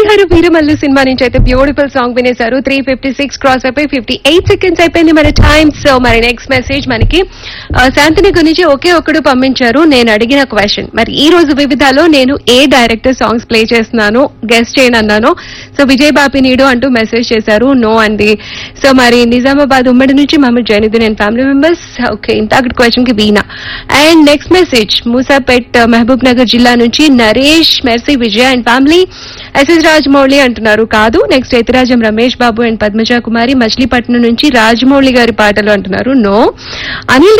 బంగారు వీరమల్లు సినిమా నుంచి అయితే బ్యూటిఫుల్ సాంగ్ వినేశారు త్రీ ఫిఫ్టీ సిక్స్ క్రాస్ అయిపోయి ఫిఫ్టీ ఎయిట్ సెకండ్స్ అయిపోయింది మన టైం సో మరి నెక్స్ట్ మెసేజ్ మనకి ఆ, శాంతిని గురించి ఒకే ఒక్కడు పంపించారు నేను అడిగిన క్వశ్చన్ మరి ఈ రోజు వివిధాలో నేను ఏ డైరెక్టర్ సాంగ్స్ ప్లే చేస్తున్నాను గెస్ట్ చేయను అన్నాను సో విజయ్ బాపి నీడు అంటూ మెసేజ్ చేశారు నో అండి సో మరి నిజామాబాద్ ఉమ్మడి నుంచి Mohammed Jainuddin and family members okay ఇంత అక్కడ క్వశ్చన్ కి Veena and next message Musapet Mahabubnagar జిల్లా నుంచి Naresh Mercy Vijaya and family S S Rajamouli అంటున్నారు కాదు నెక్స్ట్ ఎతిరాజం రమేష్ బాబు అండ్ పద్మజ కుమారి మచిలీపట్నం నుంచి రాజమౌళి గారి పాటలు అంటున్నారు నో అనిల్